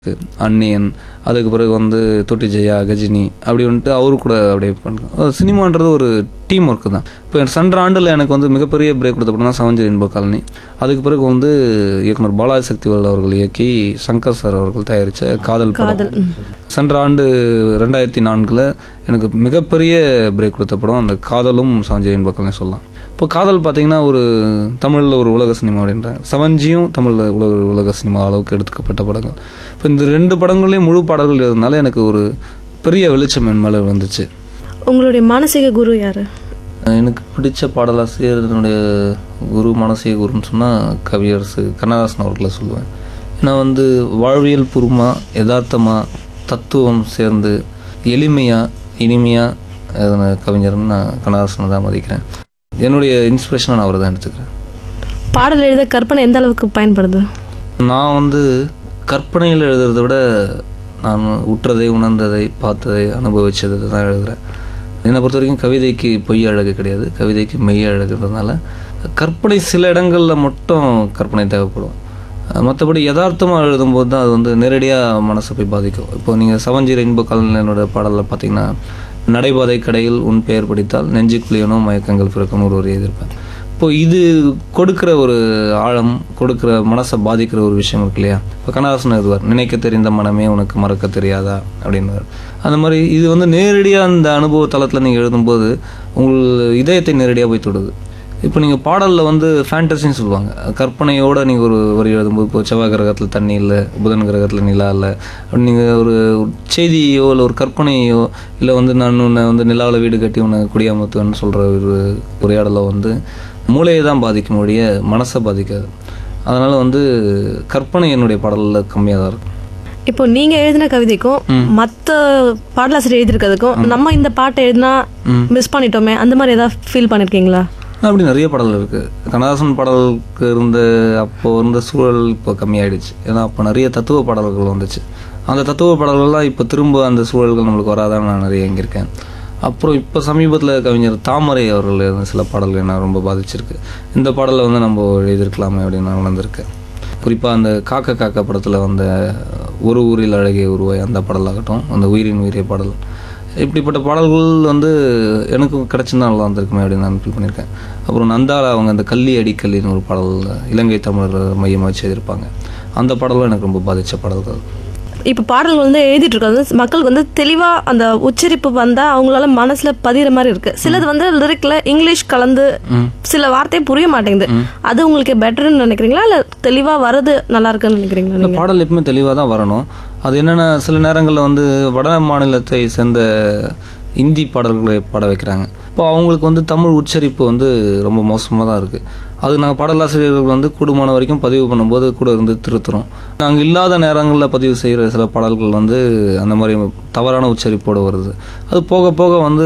அன்னியன் அதுக்கு பிறகு வந்து தொட்டி ஜெயா கஜினி அப்படி வந்துட்டு அவரு கூட அப்படியே பண்ணுறோம் சினிமான்றது ஒரு டீம் ஒர்க்கு தான் இப்போ சென்ற ஆண்டில் எனக்கு வந்து மிகப்பெரிய பிரேக் கொடுத்த படம் தான் சவஞ்சரி இன்ப காலனி அதுக்கு பிறகு வந்து இயக்குனர் பாலாஜி சக்திவேல் அவர்கள் இயக்கி சங்கர் சார் அவர்கள் தயாரித்த காதல் படம் சென்ற ஆண்டு ரெண்டாயிரத்தி நான்கில் எனக்கு மிகப்பெரிய பிரேக் கொடுத்த படம் அந்த காதலும் சவஞ்சரி இன்ப காலனி சொல்லலாம் இப்போ காதல் பார்த்தீங்கன்னா ஒரு தமிழில் ஒரு உலக சினிமா அப்படின்றாங்க செவஞ்சியும் தமிழில் உலக உலக சினிமா அளவுக்கு எடுத்துக்கப்பட்ட படங்கள் இப்போ இந்த ரெண்டு படங்கள்லேயும் முழு பாடல்கள் இருந்தனால எனக்கு ஒரு பெரிய வெளிச்சம் என் மேலே வந்துச்சு உங்களுடைய மானசீக குரு யாரு எனக்கு பிடிச்ச பாடலாசிரியர் என்னுடைய குரு மானசீக குருன்னு சொன்னால் கவியரசு கண்ணதாசன் அவர்களை சொல்லுவேன் ஏன்னா வந்து வாழ்வியல் பூர்வமாக யதார்த்தமாக தத்துவம் சேர்ந்து எளிமையாக இனிமையாக எழுதின கவிஞர்னு நான் கண்ணதாசனை தான் மதிக்கிறேன் என்னுடைய இன்ஸ்பிரேஷனை நான் அவரை தான் எடுத்துக்கிறேன் பாடல் எழுத கற்பனை எந்த அளவுக்கு பயன்படுது நான் வந்து கற்பனையில் எழுதுறதை விட நான் உற்றதை உணர்ந்ததை பார்த்ததை அனுபவிச்சதை தான் எழுதுகிறேன் என்னை பொறுத்த வரைக்கும் கவிதைக்கு பொய் அழகு கிடையாது கவிதைக்கு மெய் அழகுன்றதுனால கற்பனை சில இடங்களில் மட்டும் கற்பனை தேவைப்படும் மற்றபடி யதார்த்தமாக எழுதும்போது தான் அது வந்து நேரடியாக மனசை போய் பாதிக்கும் இப்போ நீங்கள் சவஞ்சீர இன்ப கலைஞனோட பாடலில் பார்த்தீங்கன்னா நடைபாதை கடையில் உன் பெயர் படித்தால் நெஞ்சுக்குழியனோ மயக்கங்கள் பிறக்கணும் ஒரு வரி எதிர்ப்பேன் இப்போ இது கொடுக்குற ஒரு ஆழம் கொடுக்குற மனசை பாதிக்கிற ஒரு விஷயம் இருக்கு இல்லையா இப்போ கண்ணதாசன் எழுதுவார் நினைக்க தெரிந்த மனமே உனக்கு மறக்க தெரியாதா அப்படின்னுவார் அந்த மாதிரி இது வந்து நேரடியாக அந்த அனுபவ தளத்தில் நீங்கள் எழுதும்போது உங்கள் இதயத்தை நேரடியாக போய் தொடுது இப்போ நீங்கள் பாடலில் வந்து ஃபேண்டசின்னு சொல்லுவாங்க கற்பனையோடு நீங்கள் ஒரு வரி எழுதும்போது இப்போ செவ்வாய் கிரகத்தில் தண்ணி இல்லை புதன் கிரகத்தில் நிலா இல்லை அப்படி நீங்கள் ஒரு செய்தியோ இல்லை ஒரு கற்பனையோ இல்லை வந்து நான் உன்னை வந்து நிலாவில் வீடு கட்டி உன்னை குடியாமத்துவேன்னு சொல்கிற ஒரு உரையாடலை வந்து மூளையை தான் பாதிக்கும் ஒழிய மனசை பாதிக்காது அதனால் வந்து கற்பனை என்னுடைய பாடலில் கம்மியாக தான் இருக்கும் இப்போ நீங்க எழுதின கவிதைக்கும் மற்ற பாடலாசிரியர் எழுதியிருக்கிறதுக்கும் நம்ம இந்த பாட்டை எழுதினா மிஸ் பண்ணிட்டோமே அந்த மாதிரி ஏதாவது ஃபீல் பண்ணிருக்கீங்களா அப்படி நிறைய பாடல் இருக்குது கண்ணதாசன் பாடலுக்கு இருந்த அப்போ இருந்த சூழல் இப்போ கம்மியாயிடுச்சு ஏன்னா அப்போ நிறைய தத்துவ பாடல்கள் வந்துச்சு அந்த தத்துவ பாடல்கள்லாம் இப்போ திரும்ப அந்த சூழல்கள் நம்மளுக்கு வராதான்னு நான் நிறைய எங்கிருக்கேன் அப்புறம் இப்போ சமீபத்தில் கவிஞர் தாமரை அவர்கள் எழுதின சில பாடல்கள் என்ன ரொம்ப பாதிச்சிருக்கு இந்த பாடலை வந்து நம்ம எழுதியிருக்கலாமே அப்படின்னு நான் உணர்ந்திருக்கேன் குறிப்பாக அந்த காக்க காக்க படத்தில் வந்த ஒரு ஊரில் அழகிய உருவாய் அந்த பாடலாகட்டும் அந்த உயிரின் உயிரிய பாடல் இப்படிப்பட்ட பாடல்கள் வந்து எனக்கும் கிடச்சிருந்தா நல்லா வந்திருக்குமே அப்படின்னு நான் ஃபீல் பண்ணியிருக்கேன் அப்புறம் நந்தாரா அவங்க அந்த கள்ளி அடிக்கல்லின்னு ஒரு பாடல் இலங்கை தமிழர் மையமாக வச்சு எழுதியிருப்பாங்க அந்த பாடலும் எனக்கு ரொம்ப பாதித்த பாடல்கள் இப்போ பாடல் வந்து எழுதிட்டு இருக்கிறது மக்களுக்கு வந்து தெளிவா அந்த உச்சரிப்பு வந்தா அவங்களால மனசுல பதிகிற மாதிரி இருக்கு சிலது வந்து லிரிக்ல இங்கிலீஷ் கலந்து சில வார்த்தை புரிய மாட்டேங்குது அது உங்களுக்கு பெட்டர்னு நினைக்கிறீங்களா இல்ல தெளிவா வரது நல்லா இருக்குன்னு நினைக்கிறீங்களா இந்த நீங்க பாடல் எப்பவுமே தெளிவாக தான் வரணும் அது என்னென்னா சில நேரங்களில் வந்து வட மாநிலத்தை சேர்ந்த இந்தி பாடல்களை பாட வைக்கிறாங்க இப்போ அவங்களுக்கு வந்து தமிழ் உச்சரிப்பு வந்து ரொம்ப மோசமாக தான் இருக்குது அது நாங்கள் பாடலாசிரியர்கள் வந்து கூடுமான வரைக்கும் பதிவு பண்ணும்போது கூட இருந்து திருத்துறோம் நாங்கள் இல்லாத நேரங்களில் பதிவு செய்கிற சில பாடல்கள் வந்து அந்த மாதிரி தவறான உச்சரிப்போடு வருது அது போக போக வந்து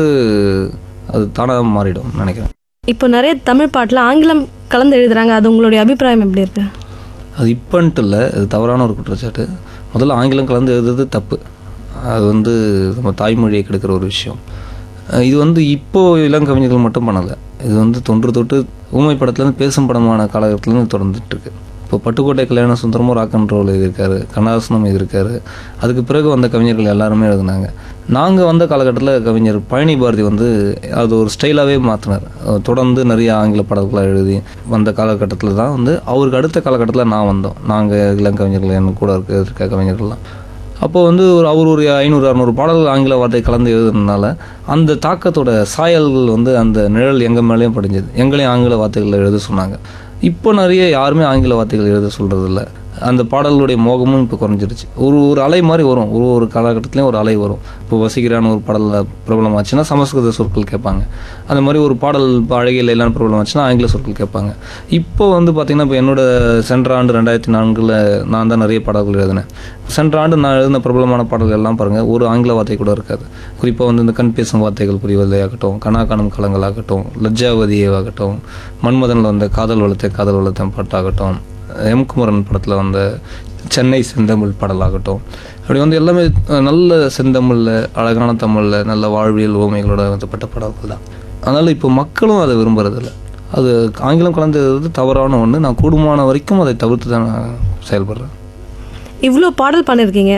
அது தானாக மாறிடும் நினைக்கிறேன் இப்போ நிறைய தமிழ் பாட்டுல ஆங்கிலம் கலந்து எழுதுறாங்க அது உங்களுடைய அபிப்பிராயம் எப்படி இருக்கு அது இப்பன்ட்டு இல்லை அது தவறான ஒரு குற்றச்சாட்டு முதல்ல ஆங்கிலம் கலந்து எழுதுறது தப்பு அது வந்து நம்ம தாய்மொழியை கெடுக்கிற ஒரு விஷயம் அஹ் இது வந்து இப்போ இளங்கவிஞர்கள் மட்டும் பண்ணலை இது வந்து தொன்று தொட்டு ஊமை படத்துலேருந்து பேசும் படமான காலகட்டத்துலேருந்து தொடர்ந்துட்டு இருக்கு இப்போ பட்டுக்கோட்டை கல்யாண சுந்தரமும் ராக் அண்ட் ரோல் எழுதியிருக்காரு கண்ணதாசனும் எழுதியிருக்காரு அதுக்கு பிறகு வந்த கவிஞர்கள் எல்லாருமே எழுதினாங்க நாங்கள் வந்த காலகட்டத்தில் கவிஞர் பழனி பாரதி வந்து அது ஒரு ஸ்டைலாகவே மாற்றினார் தொடர்ந்து நிறைய ஆங்கில பாடல்களாக எழுதி வந்த காலகட்டத்தில் தான் வந்து அவருக்கு அடுத்த காலகட்டத்தில் நான் வந்தோம் நாங்கள் இளங்கவிஞர்கள் என் கூட இருக்க இருக்க கவிஞர்கள்லாம் அப்போ வந்து ஒரு அவர் ஒரு ஐநூறு அறநூறு பாடல்கள் ஆங்கில வார்த்தை கலந்து எழுதுனதுனால அந்த தாக்கத்தோட சாயல்கள் வந்து அந்த நிழல் எங்கள் மேலேயும் படிஞ்சது எங்களையும் ஆங்கில வார்த்தைகளில் எழுத சொன்னாங்க இப்போ நிறைய யாருமே ஆங்கில வார்த்தைகள் எழுத சொல்கிறதில்ல அந்த பாடல்களுடைய மோகமும் இப்போ குறைஞ்சிருச்சு ஒரு ஒரு அலை மாதிரி வரும் ஒரு ஒரு காலகட்டத்துலேயும் ஒரு அலை வரும் இப்போ வசீகரான ஒரு பாடலில் பிரபலமாச்சுன்னா சமஸ்கிருத சொற்கள் கேட்பாங்க அந்த மாதிரி ஒரு பாடல் இப்போ அழகிய லைலான பிரபலம் ஆச்சுன்னா ஆங்கில சொற்கள் கேட்பாங்க இப்போ வந்து பார்த்திங்கன்னா இப்போ என்னோட சென்ற ஆண்டு ரெண்டாயிரத்தி நான்கில் நான் தான் நிறைய பாடல்கள் எழுதினேன் சென்ற ஆண்டு நான் எழுதின பிரபலமான பாடல்கள் எல்லாம் பாருங்கள் ஒரு ஆங்கில வார்த்தை கூட இருக்காது குறிப்பாக வந்து இந்த கண் பேசும் வார்த்தைகள் புரிவதையாகட்டும் கனா காணும் களங்களாகட்டும் லஜ்ஜாவதியாகட்டும் மன்மதனில் வந்த காதல் வளர்த்த காதல் வளர்த்த பாட்டாகட்டும் எம் குமரன் படத்தில் வந்த சென்னை செந்தமிழ் பாடலாகட்டும் அப்படி வந்து எல்லாமே அஹ், நல்ல செந்தமிழில் அழகான தமிழில் நல்ல வாழ்வியல் ஓமைகளோட எழுதப்பட்ட பாடல்கள் தான் அதனால் இப்போ மக்களும் அதை விரும்புறதில்ல அது ஆங்கிலம் கலந்து எழுதுறது தவறான ஒன்று நான் கூடுமான வரைக்கும் அதை தவிர்த்து தான் நான் செயல்படுறேன் இவ்வளோ பாடல் பண்ணியிருக்கீங்க